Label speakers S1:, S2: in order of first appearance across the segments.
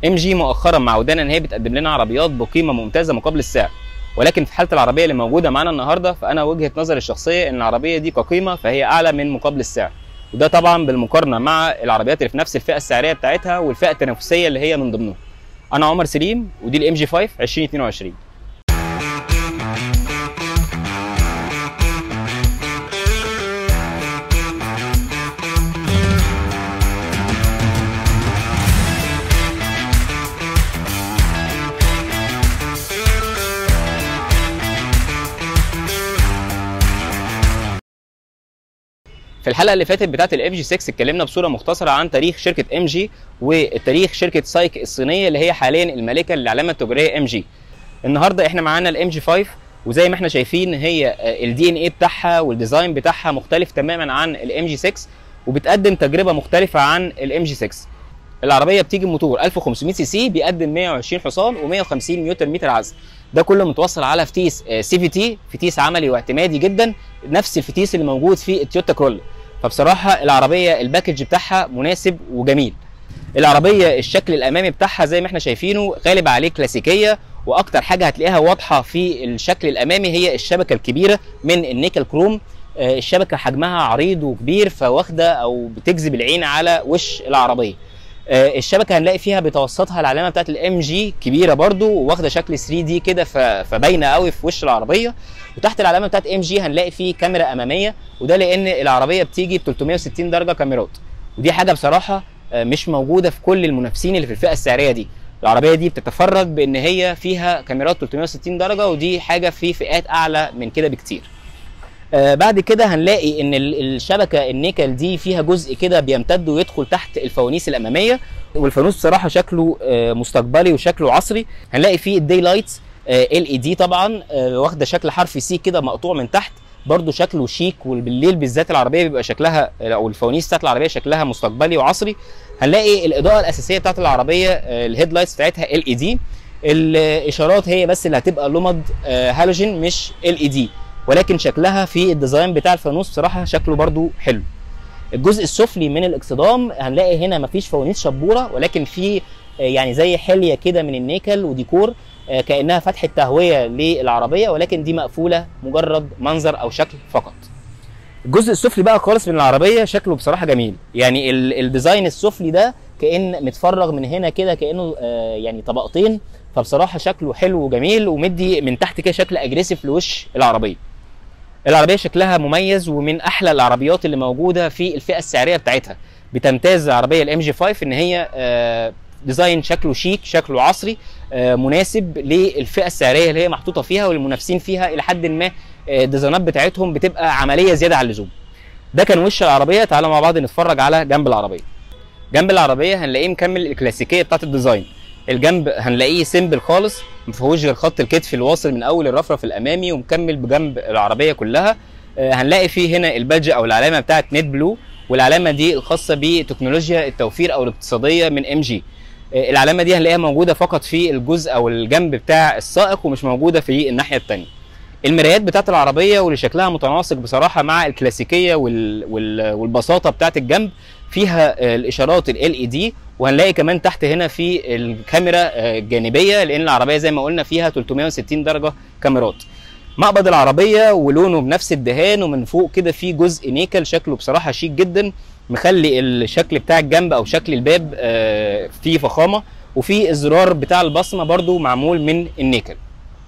S1: ام جي مؤخرا معودانا ان هي بتقدم لنا عربيات بقيمه ممتازه مقابل السعر ولكن في حاله العربيه اللي موجوده معانا النهارده فانا وجهه نظري الشخصيه ان العربيه دي كقيمه فهي اعلى من مقابل السعر وده طبعا بالمقارنه مع العربيات اللي في نفس الفئه السعريه بتاعتها والفئه التنافسيه اللي هي من ضمنهم انا عمر سليم ودي الام جي 5 2022 في الحلقه اللي فاتت بتاعت الام جي 6 اتكلمنا بصوره مختصره عن تاريخ شركه ام جي والتاريخ شركه سايك الصينيه اللي هي حاليا المالكه للعلامه التجاريه ام جي النهارده احنا معانا الام جي 5 وزي ما احنا شايفين هي الدي ان اي بتاعها والديزاين بتاعها مختلف تماما عن الام جي 6 وبتقدم تجربه مختلفه عن الام جي 6 العربيه بتيجي بموتور 1500 سي سي بيقدم 120 حصان و150 نيوتن متر عزم ده كله متوصل على فتيس سي في تي فتيس عملي واعتمادي جدا نفس الفتيس اللي موجود في التويوتا كرولا فبصراحه العربيه الباكج بتاعها مناسب وجميل العربيه الشكل الامامي بتاعها زي ما احنا شايفينه غالب عليه كلاسيكيه واكتر حاجه هتلاقيها واضحه في الشكل الامامي هي الشبكه الكبيره من النيكل كروم الشبكه حجمها عريض وكبير فواخده او بتجذب العين على وش العربيه الشبكه هنلاقي فيها بتوسطها العلامه بتاعت الام جي كبيره برده واخده شكل 3 دي كده فباينه قوي في وش العربيه وتحت العلامه بتاعت ام جي هنلاقي فيه كاميرا اماميه وده لان العربيه بتيجي ب 360 درجه كاميرات ودي حاجه بصراحه مش موجوده في كل المنافسين اللي في الفئه السعريه دي العربيه دي بتتفرج بان هي فيها كاميرات 360 درجه ودي حاجه في فئات اعلى من كده بكتير آه بعد كده هنلاقي ان الشبكه النيكل دي فيها جزء كده بيمتد ويدخل تحت الفوانيس الاماميه والفانوس بصراحه شكله آه مستقبلي وشكله عصري هنلاقي فيه الدي لايتس ال اي دي طبعا آه واخده شكل حرف سي كده مقطوع من تحت برده شكله شيك وبالليل بالذات العربيه بيبقى شكلها او الفوانيس بتاعت العربيه شكلها مستقبلي وعصري هنلاقي الاضاءه الاساسيه بتاعت العربيه الهيد لايتس بتاعتها ال اي دي الاشارات هي بس اللي هتبقى لمض هالوجين مش ال اي دي ولكن شكلها في الديزاين بتاع الفانوس بصراحه شكله برده حلو الجزء السفلي من الاكسدام هنلاقي هنا مفيش فوانيس شبوره ولكن في يعني زي حليه كده من النيكل وديكور كانها فتحه تهويه للعربيه ولكن دي مقفوله مجرد منظر او شكل فقط الجزء السفلي بقى خالص من العربيه شكله بصراحه جميل يعني الديزاين السفلي ده كان متفرغ من هنا كده كانه يعني طبقتين فبصراحه شكله حلو وجميل ومدي من تحت كده شكل اجريسيف لوش العربيه العربيه شكلها مميز ومن احلى العربيات اللي موجوده في الفئه السعريه بتاعتها بتمتاز العربيه الام جي 5 ان هي ديزاين شكله شيك شكله عصري مناسب للفئه السعريه اللي هي محطوطه فيها والمنافسين فيها الى حد ما الديزاينات بتاعتهم بتبقى عمليه زياده عن اللزوم ده كان وش العربيه تعالوا مع بعض نتفرج على جنب العربيه جنب العربيه هنلاقيه مكمل الكلاسيكيه بتاعت الديزاين الجنب هنلاقيه سيمبل خالص ما فيهوش غير خط الكتف الواصل من اول الرفرف الامامي ومكمل بجنب العربيه كلها هنلاقي فيه هنا البادج او العلامه بتاعت نت بلو والعلامه دي الخاصه بتكنولوجيا التوفير او الاقتصاديه من ام جي العلامه دي هنلاقيها موجوده فقط في الجزء او الجنب بتاع السائق ومش موجوده في الناحيه الثانيه المرايات بتاعت العربيه واللي شكلها متناسق بصراحه مع الكلاسيكيه وال... وال... والبساطه بتاعت الجنب فيها الاشارات ال اي دي وهنلاقي كمان تحت هنا في الكاميرا الجانبيه لان العربيه زي ما قلنا فيها 360 درجه كاميرات مقبض العربيه ولونه بنفس الدهان ومن فوق كده في جزء نيكل شكله بصراحه شيك جدا مخلي الشكل بتاع الجنب او شكل الباب فيه فخامه وفي الزرار بتاع البصمه برده معمول من النيكل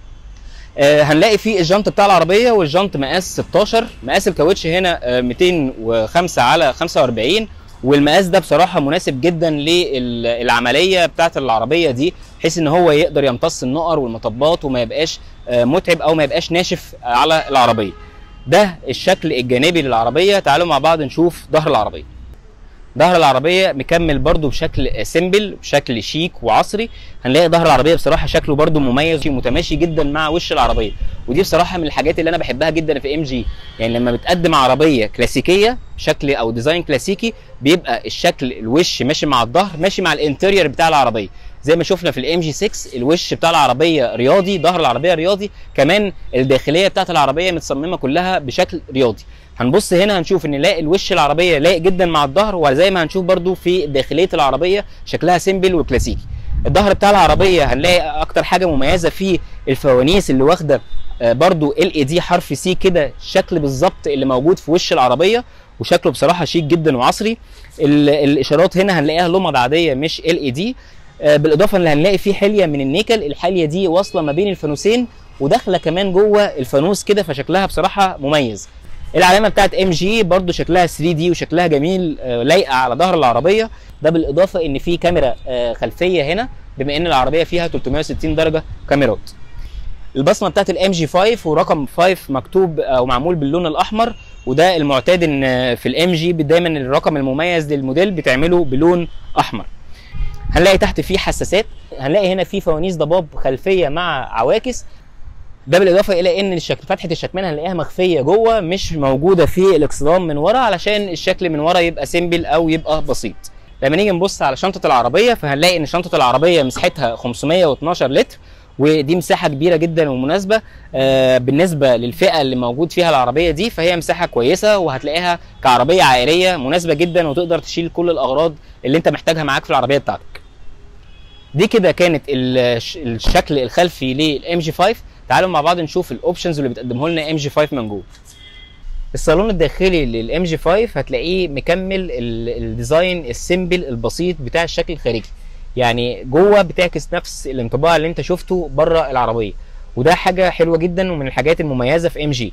S1: هنلاقي في الجنط بتاع العربيه والجنط مقاس 16 مقاس الكاوتش هنا 205 على 45 والمقاس ده بصراحه مناسب جدا للعمليه بتاعه العربيه دي بحيث ان هو يقدر يمتص النقر والمطبات وما يبقاش متعب او ما يبقاش ناشف على العربيه ده الشكل الجانبي للعربيه تعالوا مع بعض نشوف ظهر العربيه ظهر العربيه مكمل برده بشكل سيمبل بشكل شيك وعصري هنلاقي ظهر العربيه بصراحه شكله برده مميز ومتماشي جدا مع وش العربيه ودي بصراحه من الحاجات اللي انا بحبها جدا في ام جي يعني لما بتقدم عربيه كلاسيكيه شكل او ديزاين كلاسيكي بيبقى الشكل الوش ماشي مع الظهر ماشي مع الانتيريور بتاع العربيه زي ما شفنا في الام جي 6 الوش بتاع العربيه رياضي ظهر العربيه رياضي كمان الداخليه بتاعت العربيه متصممه كلها بشكل رياضي هنبص هنا هنشوف ان لاقي الوش العربيه لايق جدا مع الظهر وزي ما هنشوف برده في داخليه العربيه شكلها سيمبل وكلاسيكي الظهر بتاع العربيه هنلاقي اكتر حاجه مميزه فيه الفوانيس اللي واخده آه، برضو ال اي دي حرف سي كده شكل بالظبط اللي موجود في وش العربيه وشكله بصراحه شيك جدا وعصري ال- الاشارات هنا هنلاقيها لمض عاديه مش ال اي دي بالاضافه ان هنلاقي فيه حليه من النيكل الحليه دي واصله ما بين الفانوسين وداخله كمان جوه الفانوس كده فشكلها بصراحه مميز العلامه بتاعت ام جي برضو شكلها 3 دي وشكلها جميل آه، لايقه على ظهر العربيه ده بالاضافه ان في كاميرا آه، خلفيه هنا بما ان العربيه فيها 360 درجه كاميرات البصمه بتاعت الام جي 5 ورقم 5 مكتوب او معمول باللون الاحمر وده المعتاد ان في الام جي دايما الرقم المميز للموديل بتعمله بلون احمر هنلاقي تحت فيه حساسات هنلاقي هنا في فوانيس ضباب خلفيه مع عواكس ده بالاضافه الى ان الشكل فتحه الشكمان هنلاقيها مخفيه جوه مش موجوده في الاكسدام من ورا علشان الشكل من ورا يبقى سيمبل او يبقى بسيط لما نيجي نبص على شنطه العربيه فهنلاقي ان شنطه العربيه مساحتها 512 لتر ودي مساحه كبيره جدا ومناسبه آه بالنسبه للفئه اللي موجود فيها العربيه دي فهي مساحه كويسه وهتلاقيها كعربيه عائليه مناسبه جدا وتقدر تشيل كل الاغراض اللي انت محتاجها معاك في العربيه بتاعتك دي كده كانت الش- الشكل الخلفي للام جي 5 تعالوا مع بعض نشوف الاوبشنز اللي بتقدمه لنا ام جي 5 من جوه الصالون الداخلي للام جي 5 هتلاقيه مكمل ال- الديزاين السيمبل البسيط بتاع الشكل الخارجي يعني جوه بتعكس نفس الانطباع اللي انت شفته بره العربيه وده حاجه حلوه جدا ومن الحاجات المميزه في ام جي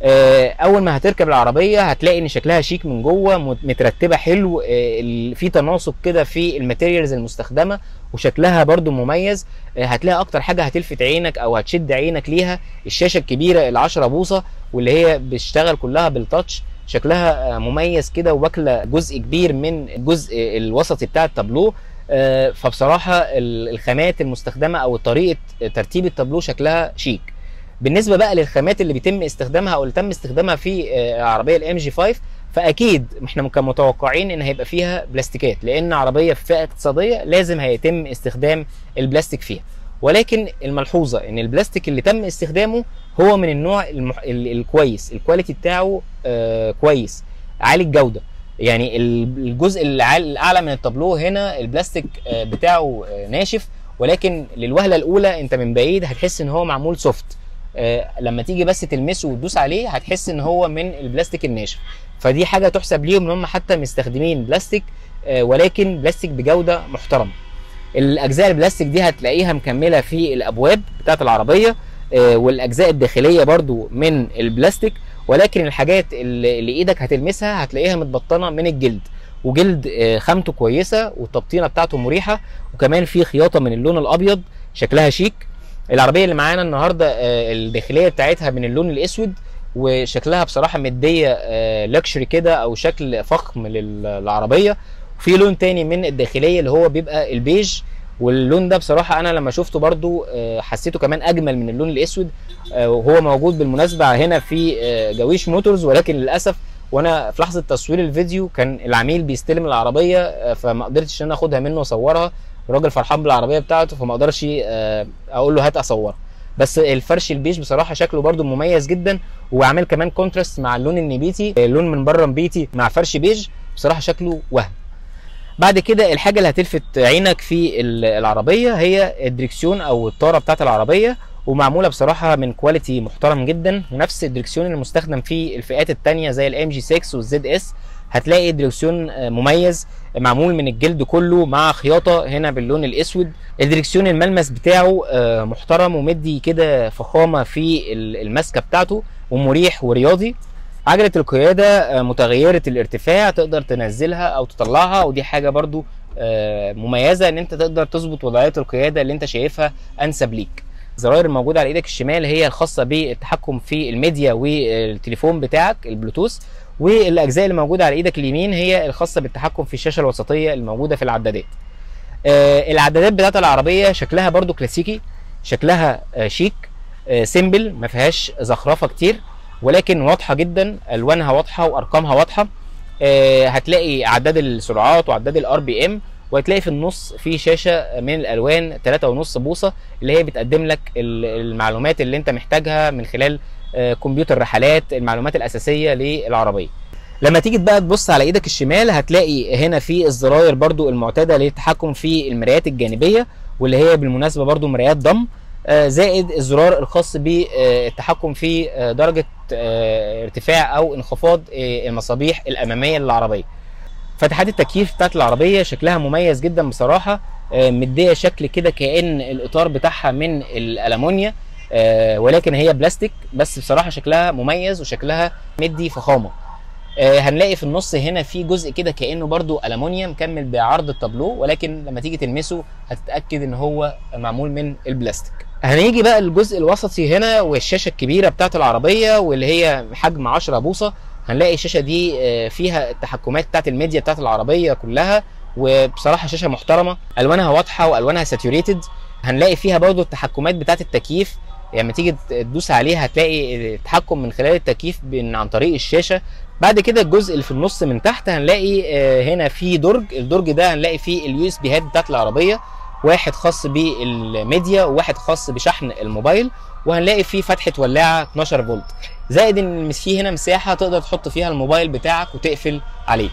S1: اول ما هتركب العربيه هتلاقي ان شكلها شيك من جوه مت- مترتبه حلو آه، ال- في تناسق كده في الماتيريالز المستخدمه وشكلها برضو مميز آه، هتلاقي اكتر حاجه هتلفت عينك او هتشد عينك ليها الشاشه الكبيره ال 10 بوصه واللي هي بتشتغل كلها بالتاتش شكلها آه، مميز كده واكله جزء كبير من الجزء الوسطي بتاع التابلو آه، فبصراحه ال- الخامات المستخدمه او طريقه ترتيب التابلو شكلها شيك بالنسبه بقى للخامات اللي بيتم استخدامها او اللي تم استخدامها في آه، عربيه الام جي 5 فاكيد احنا كان متوقعين ان هيبقى فيها بلاستيكات لان عربيه في فئه اقتصاديه لازم هيتم استخدام البلاستيك فيها ولكن الملحوظه ان البلاستيك اللي تم استخدامه هو من النوع المح... ال... الكويس الكواليتي بتاعه آه كويس عالي الجوده يعني ال- الجزء العال- الاعلى من التابلو هنا البلاستيك آه بتاعه آه ناشف ولكن للوهله الاولى انت من بعيد هتحس ان هو معمول سوفت آه لما تيجي بس تلمسه وتدوس عليه هتحس ان هو من البلاستيك الناشف فدي حاجه تحسب ليهم ان هم حتى مستخدمين بلاستيك آه ولكن بلاستيك بجوده محترمه الاجزاء البلاستيك دي هتلاقيها مكمله في الابواب بتاعه العربيه آه، والاجزاء الداخليه برضو من البلاستيك ولكن الحاجات اللي اللي ايدك هتلمسها هتلاقيها متبطنه من الجلد وجلد آه، خامته كويسه والتبطينه بتاعته مريحه وكمان في خياطه من اللون الابيض شكلها شيك العربيه اللي معانا النهارده آه، الداخليه بتاعتها من اللون الاسود وشكلها بصراحه مديه لكشري كده او شكل فخم لل- للعربيه وفي لون تاني من الداخليه اللي هو بيبقى البيج واللون ده بصراحه انا لما شفته برضو آه، حسيته كمان اجمل من اللون الاسود آه، وهو موجود بالمناسبه هنا في آه، جويش موتورز ولكن للاسف وانا في لحظه تصوير الفيديو كان العميل بيستلم العربيه آه، فما قدرتش ان انا اخدها منه واصورها الراجل فرحان بالعربيه بتاعته فما اقدرش آه، اقول له هات اصورها بس الفرش البيج بصراحه شكله برضو مميز جدا وعامل كمان كونتراست مع اللون النبيتي آه، لون من بره نبيتي مع فرش بيج بصراحه شكله وهم بعد كده الحاجه اللي هتلفت عينك في ال- العربيه هي الدريكسيون او الطاره بتاعت العربيه ومعموله بصراحه من كواليتي محترم جدا ونفس الدريكسيون المستخدم في الفئات التانية زي الام جي 6 والزد اس هتلاقي دريكسيون آه، مميز معمول من الجلد كله مع خياطه هنا باللون الاسود الدريكسيون الملمس بتاعه آه، محترم ومدي كده فخامه في ال- المسكه بتاعته ومريح ورياضي عجلة القيادة آه، متغيرة الارتفاع تقدر تنزلها او تطلعها ودي حاجة برضو آه، مميزة ان انت تقدر تظبط وضعية القيادة اللي انت شايفها انسب ليك الزراير الموجودة على ايدك الشمال هي الخاصة بالتحكم في الميديا والتليفون بتاعك البلوتوث والاجزاء اللي موجودة على ايدك اليمين هي الخاصة بالتحكم في الشاشة الوسطية الموجودة في العدادات آه، العدادات بتاعت العربية شكلها برضو كلاسيكي شكلها آه، شيك آه، سيمبل ما فيهاش زخرفة كتير ولكن واضحه جدا الوانها واضحه وارقامها واضحه آه، هتلاقي عداد السرعات وعداد الار بي ام وهتلاقي في النص في شاشه من الالوان 3.5 بوصه اللي هي بتقدم لك ال- المعلومات اللي انت محتاجها من خلال آه، كمبيوتر رحلات المعلومات الاساسيه للعربيه لما تيجي بقى تبص على ايدك الشمال هتلاقي هنا في الزراير برضو المعتاده للتحكم في المرايات الجانبيه واللي هي بالمناسبه برضو مرايات ضم آه، زائد الزرار الخاص بالتحكم في آه، درجه آه، ارتفاع او انخفاض آه، المصابيح الاماميه للعربيه فتحات التكييف بتاعت العربيه شكلها مميز جدا بصراحه آه، مديه شكل كده كان الاطار بتاعها من الالومنيا آه، ولكن هي بلاستيك بس بصراحه شكلها مميز وشكلها مدي فخامه آه، هنلاقي في النص هنا في جزء كده كانه برضو المونيا مكمل بعرض التابلو ولكن لما تيجي تلمسه هتتاكد ان هو معمول من البلاستيك هنيجي بقى الجزء الوسطي هنا والشاشه الكبيره بتاعت العربيه واللي هي حجم 10 بوصه هنلاقي الشاشه دي آه، فيها التحكمات بتاعت الميديا بتاعت العربيه كلها وبصراحه شاشه محترمه الوانها واضحه والوانها ساتوريتد هنلاقي فيها برضو التحكمات بتاعت التكييف لما يعني تيجي تدوس عليها هتلاقي التحكم من خلال التكييف بين- عن طريق الشاشه بعد كده الجزء اللي في النص من تحت هنلاقي آه، هنا في درج الدرج ده هنلاقي فيه اليو اس بي هات بتاعت العربيه واحد خاص بالميديا وواحد خاص بشحن الموبايل وهنلاقي فيه فتحه ولاعه 12 فولت زائد ان فيه هنا مساحه تقدر تحط فيها الموبايل بتاعك وتقفل عليه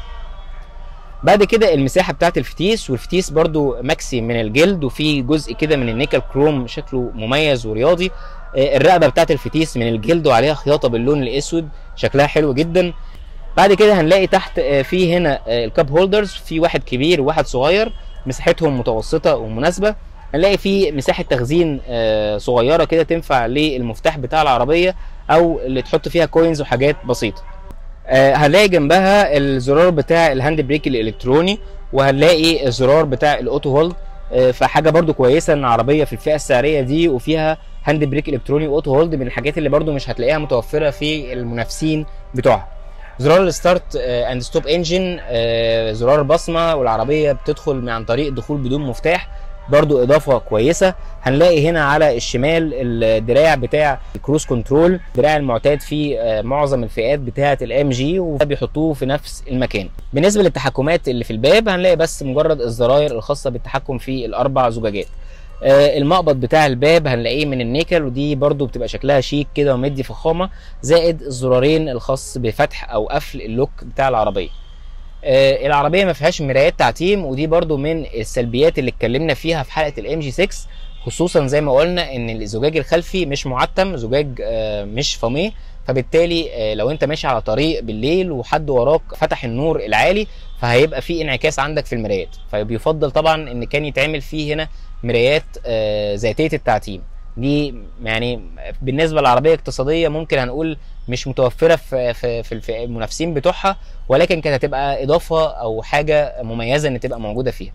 S1: بعد كده المساحه بتاعت الفتيس والفتيس برضو ماكسي من الجلد وفي جزء كده من النيكل كروم شكله مميز ورياضي آه، الرقبه بتاعت الفتيس من الجلد وعليها خياطه باللون الاسود شكلها حلو جدا بعد كده هنلاقي تحت آه، في هنا آه، الكاب هولدرز في واحد كبير وواحد صغير مساحتهم متوسطه ومناسبه هنلاقي في مساحه تخزين آه، صغيره كده تنفع للمفتاح بتاع العربيه او اللي تحط فيها كوينز وحاجات بسيطه آه، هنلاقي جنبها الزرار بتاع الهاند بريك الالكتروني وهنلاقي الزرار بتاع الاوتو هولد آه، فحاجه برضو كويسه ان عربيه في الفئه السعريه دي وفيها هاند بريك الكتروني واوتو هولد من الحاجات اللي برضو مش هتلاقيها متوفره في المنافسين بتوعها زرار الستارت اند ستوب انجن زرار البصمه والعربيه بتدخل من عن طريق الدخول بدون مفتاح برضو اضافه كويسه هنلاقي هنا على الشمال الدراع بتاع الكروز كنترول الدراع المعتاد في آه، معظم الفئات بتاعه الام جي وبيحطوه في نفس المكان بالنسبه للتحكمات اللي في الباب هنلاقي بس مجرد الزراير الخاصه بالتحكم في الاربع زجاجات آه، المقبض بتاع الباب هنلاقيه من النيكل ودي برضو بتبقى شكلها شيك كده ومدي فخامه زائد الزرارين الخاص بفتح او قفل اللوك بتاع العربيه آه، العربيه ما فيهاش مرايات تعتيم ودي برضو من السلبيات اللي اتكلمنا فيها في حلقه الام جي 6 خصوصا زي ما قلنا ان الزجاج الخلفي مش معتم زجاج آه، مش فاميه فبالتالي آه، لو انت ماشي على طريق بالليل وحد وراك فتح النور العالي فهيبقى في انعكاس عندك في المرايات فبيفضل طبعا ان كان يتعمل فيه هنا مرايات آه، ذاتيه التعتيم دي يعني بالنسبه للعربيه اقتصاديه ممكن هنقول مش متوفره في في في الف- المنافسين بتوعها ولكن كانت هتبقى اضافه او حاجه مميزه ان تبقى موجوده فيها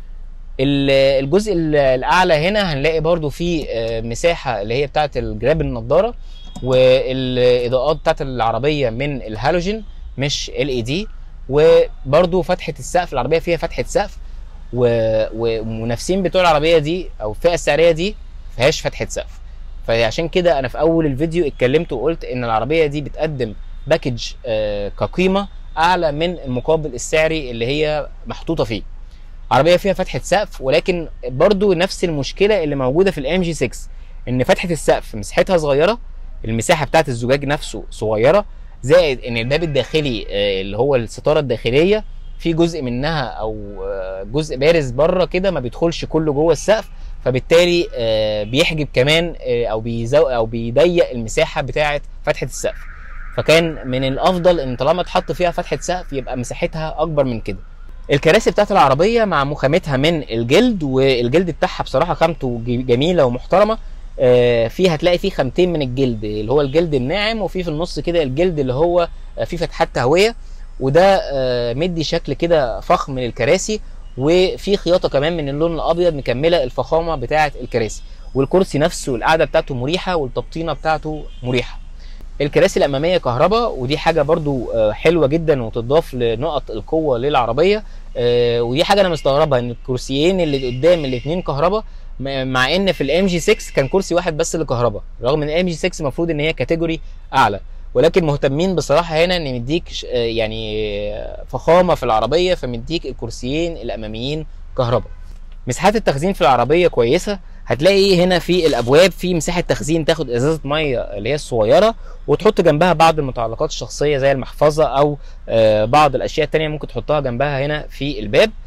S1: ال- الجزء ال- الاعلى هنا هنلاقي برضو في آه، مساحه اللي هي بتاعه الجراب النضاره والاضاءات بتاعه العربيه من الهالوجين مش ال اي دي وبرضو فتحه السقف العربيه فيها فتحه سقف و- ومنافسين بتوع العربيه دي او الفئه السعريه دي فيهاش فتحه سقف فعشان كده انا في اول الفيديو اتكلمت وقلت ان العربيه دي بتقدم باكج آه، كقيمه اعلى من المقابل السعري اللي هي محطوطه فيه عربيه فيها فتحه سقف ولكن برضو نفس المشكله اللي موجوده في الام جي 6 ان فتحه السقف مساحتها صغيره المساحه بتاعت الزجاج نفسه صغيره زائد ان الباب الداخلي آه، اللي هو الستاره الداخليه في جزء منها او آه، جزء بارز بره كده ما بيدخلش كله جوه السقف فبالتالي آه، بيحجب كمان آه، او بيزو او بيضيق المساحه بتاعه فتحه السقف فكان من الافضل ان طالما اتحط فيها فتحه سقف يبقى مساحتها اكبر من كده الكراسي بتاعت العربيه مع مخامتها من الجلد والجلد بتاعها بصراحه خامته ج- جميله ومحترمه آه، في هتلاقي فيه خامتين من الجلد اللي هو الجلد الناعم وفي في النص كده الجلد اللي هو آه، فيه فتحات تهويه وده آه، مدي شكل كده فخم للكراسي وفي خياطه كمان من اللون الابيض مكمله الفخامه بتاعه الكراسي والكرسي نفسه القعده بتاعته مريحه والتبطينه بتاعته مريحه الكراسي الاماميه كهرباء ودي حاجه برضو آه، حلوه جدا وتضاف لنقط القوه للعربيه آه، ودي حاجه انا مستغربها ان الكرسيين اللي قدام الاثنين كهرباء م- مع ان في الام جي 6 كان كرسي واحد بس اللي كهرباء رغم ان الام جي 6 المفروض ان هي كاتيجوري اعلى ولكن مهتمين بصراحه هنا ان مديك ش- آه، يعني آه، فخامه في العربيه فمديك الكرسيين الاماميين كهرباء مساحات التخزين في العربيه كويسه هتلاقي هنا في الابواب في مساحه تخزين تاخد ازازه ميه اللي هي الصغيره وتحط جنبها بعض المتعلقات الشخصيه زي المحفظه او آه، بعض الاشياء التانية ممكن تحطها جنبها هنا في الباب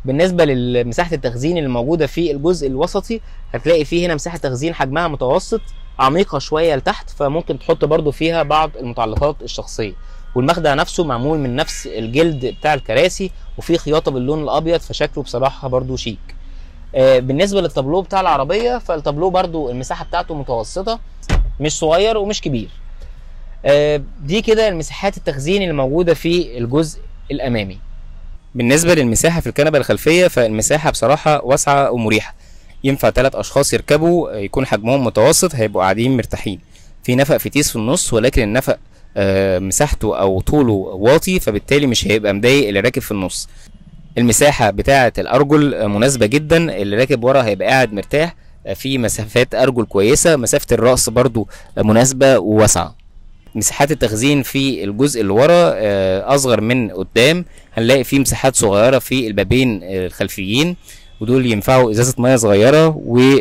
S1: بالنسبه لمساحه التخزين اللي موجوده في الجزء الوسطي هتلاقي فيه هنا مساحه تخزين حجمها متوسط عميقه شويه لتحت فممكن تحط برضو فيها بعض المتعلقات الشخصيه والمخدع نفسه معمول من نفس الجلد بتاع الكراسي وفيه خياطه باللون الابيض فشكله بصراحه برضو شيك آه، بالنسبه للتابلو بتاع العربيه فالتابلو برضو المساحه بتاعته متوسطه مش صغير ومش كبير آه، دي كده المساحات التخزين اللي موجوده في الجزء الامامي بالنسبه للمساحه في الكنبه الخلفيه فالمساحه بصراحه واسعه ومريحه ينفع ثلاث اشخاص يركبوا آه، يكون حجمهم متوسط هيبقوا قاعدين مرتاحين في نفق فتيس في النص ولكن النفق آه، مساحته او طوله واطي فبالتالي مش هيبقى مضايق اللي راكب في النص المساحه بتاعه الارجل آه، مناسبه جدا اللي راكب ورا هيبقى قاعد مرتاح آه، في مسافات ارجل كويسه مسافه الراس برضو آه، مناسبه وواسعه مساحات التخزين في الجزء اللي ورا آه، اصغر من قدام هنلاقي فيه مساحات صغيره في البابين آه، الخلفيين ودول ينفعوا ازازه ميه صغيره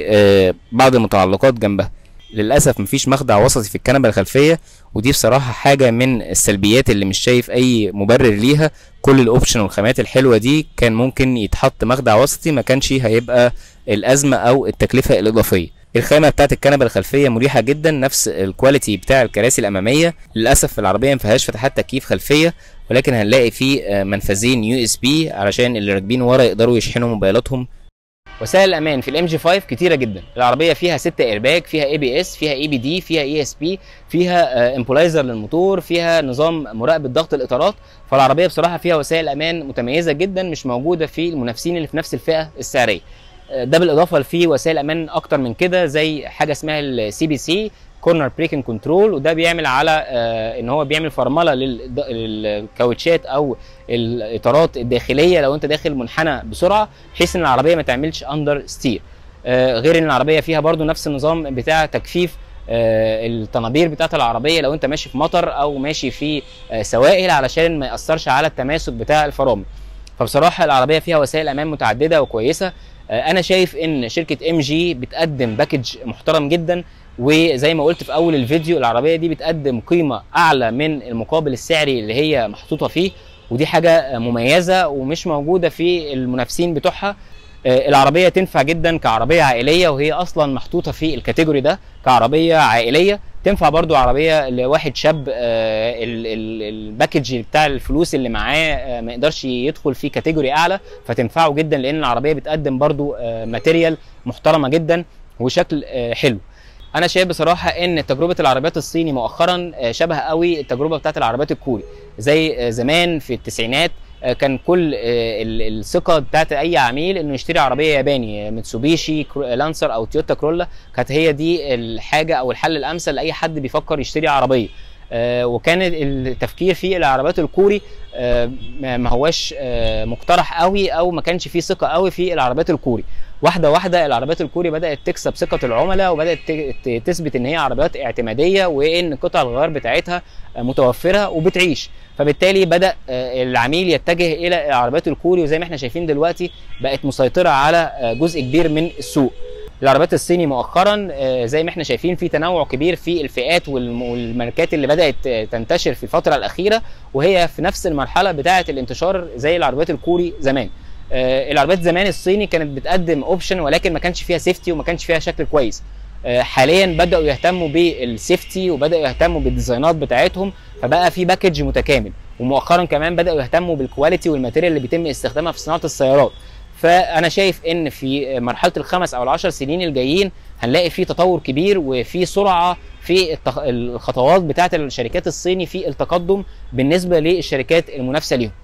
S1: وبعض المتعلقات جنبها للاسف مفيش مخدع وسطي في الكنبه الخلفيه ودي بصراحه حاجه من السلبيات اللي مش شايف اي مبرر ليها كل الاوبشن والخامات الحلوه دي كان ممكن يتحط مخدع وسطي ما كانش هيبقى الازمه او التكلفه الاضافيه الخامه بتاعت الكنبه الخلفيه مريحه جدا نفس الكواليتي بتاع الكراسي الاماميه للاسف العربيه ما فيهاش فتحات تكييف خلفيه ولكن هنلاقي فيه آه، منفذين يو اس بي علشان اللي راكبين ورا يقدروا يشحنوا موبايلاتهم وسائل الامان في الام جي 5 كتيره جدا العربيه فيها 6 ايرباج فيها اي بي اس فيها اي بي دي فيها اي اس بي فيها امبولايزر للموتور فيها نظام مراقبه ضغط الاطارات فالعربيه بصراحه فيها وسائل امان متميزه جدا مش موجوده في المنافسين اللي في نفس الفئه السعريه آه، ده بالاضافه لفي وسائل امان اكتر من كده زي حاجه اسمها السي بي سي كورنر بريكنج كنترول وده بيعمل على آه، ان هو بيعمل فرمله للد- للكاوتشات او الاطارات الداخليه لو انت داخل منحنى بسرعه بحيث ان العربيه ما تعملش اندر ستير غير ان العربيه فيها برضو نفس النظام بتاع تجفيف آه، الطنابير بتاعت العربيه لو انت ماشي في مطر او ماشي في آه، سوائل علشان ما ياثرش على التماسك بتاع الفرامل فبصراحه العربيه فيها وسائل امان متعدده وكويسه آه، انا شايف ان شركه ام جي بتقدم باكج محترم جدا وزي ما قلت في اول الفيديو العربيه دي بتقدم قيمه اعلى من المقابل السعري اللي هي محطوطه فيه ودي حاجه مميزه ومش موجوده في المنافسين بتوعها آه، العربيه تنفع جدا كعربيه عائليه وهي اصلا محطوطه في الكاتيجوري ده كعربيه عائليه تنفع برضو عربيه لواحد شاب آه، ال- ال- الباكج بتاع الفلوس اللي معاه آه، ما يقدرش يدخل في كاتيجوري اعلى فتنفعه جدا لان العربيه بتقدم برضو آه، ماتيريال محترمه جدا وشكل آه، حلو انا شايف بصراحه ان تجربه العربيات الصيني مؤخرا آه، شبه قوي التجربه بتاعت العربيات الكوري زي آه، زمان في التسعينات آه، كان كل آه، ال- الثقه بتاعت اي عميل انه يشتري عربيه ياباني آه، ميتسوبيشي كرو- لانسر او تويوتا كرولا كانت هي دي الحاجه او الحل الامثل لاي حد بيفكر يشتري عربيه آه، وكان التفكير في العربيات الكوري آه، ما ما هواش آه، مقترح قوي او ما كانش فيه ثقه قوي في العربيات الكوري واحده واحده العربيات الكوري بدات تكسب ثقه العملاء وبدات ت- ت- تثبت ان هي عربيات اعتماديه وان قطع الغيار بتاعتها آه، متوفره وبتعيش فبالتالي بدا آه، العميل يتجه الى العربيات الكوري وزي ما احنا شايفين دلوقتي بقت مسيطره على آه، جزء كبير من السوق العربيات الصيني مؤخرا آه، زي ما احنا شايفين في تنوع كبير في الفئات والم- والماركات اللي بدات آه، تنتشر في الفتره الاخيره وهي في نفس المرحله بتاعه الانتشار زي العربيات الكوري زمان آه، العربيات زمان الصيني كانت بتقدم اوبشن ولكن ما كانش فيها سيفتي وما كانش فيها شكل كويس آه، حاليا بداوا يهتموا بالسيفتي وبداوا يهتموا بالديزاينات بتاعتهم فبقى في باكج متكامل ومؤخرا كمان بداوا يهتموا بالكواليتي والماتيريال اللي بيتم استخدامها في صناعه السيارات فانا شايف ان في مرحله الخمس او العشر سنين الجايين هنلاقي في تطور كبير وفي سرعه في التخ- الخطوات بتاعه الشركات الصيني في التقدم بالنسبه للشركات المنافسه ليهم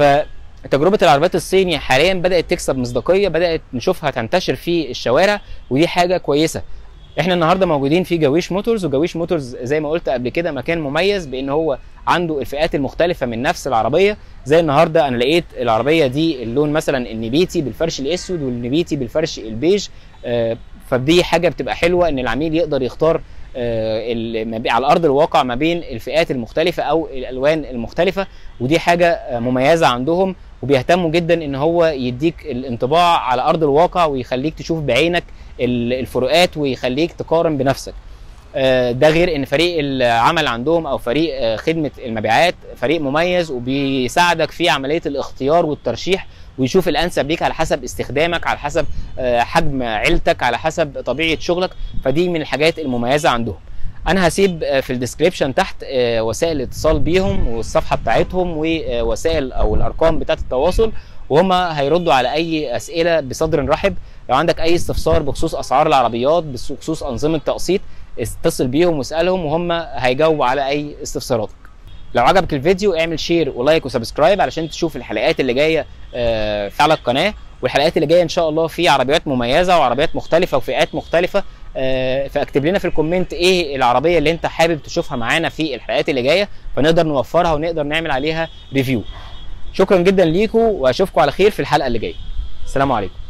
S1: فتجربه العربيات الصيني حاليا بدات تكسب مصداقيه بدات نشوفها تنتشر في الشوارع ودي حاجه كويسه احنا النهارده موجودين في جويش موتورز وجويش موتورز زي ما قلت قبل كده مكان مميز بان هو عنده الفئات المختلفه من نفس العربيه زي النهارده انا لقيت العربيه دي اللون مثلا النبيتي بالفرش الاسود والنبيتي بالفرش البيج آه، فدي حاجه بتبقى حلوه ان العميل يقدر يختار آه، ال- ما بي- على ارض الواقع ما بين الفئات المختلفه او الالوان المختلفه ودي حاجه آه، مميزه عندهم وبيهتموا جدا ان هو يديك الانطباع على ارض الواقع ويخليك تشوف بعينك ال- الفروقات ويخليك تقارن بنفسك آه، ده غير ان فريق العمل عندهم او فريق آه، خدمه المبيعات فريق مميز وبيساعدك في عمليه الاختيار والترشيح ويشوف الانسب ليك على حسب استخدامك على حسب آه، حجم عيلتك على حسب طبيعه شغلك فدي من الحاجات المميزه عندهم انا هسيب آه، في الديسكريبشن تحت آه، وسائل الاتصال بيهم والصفحه بتاعتهم ووسائل او الارقام بتاعه التواصل وهم هيردوا على اي اسئله بصدر رحب لو عندك اي استفسار بخصوص اسعار العربيات بخصوص انظمه تقسيط اتصل بيهم واسالهم وهم هيجاوبوا على اي استفساراتك لو عجبك الفيديو اعمل شير ولايك وسبسكرايب علشان تشوف الحلقات اللي جايه آه، في على القناه والحلقات اللي جايه ان شاء الله في عربيات مميزه وعربيات مختلفه وفئات مختلفه آه، فاكتب لنا في الكومنت ايه العربيه اللي انت حابب تشوفها معانا في الحلقات اللي جايه فنقدر نوفرها ونقدر نعمل عليها ريفيو شكرا جدا ليكم واشوفكم على خير في الحلقه اللي جايه السلام عليكم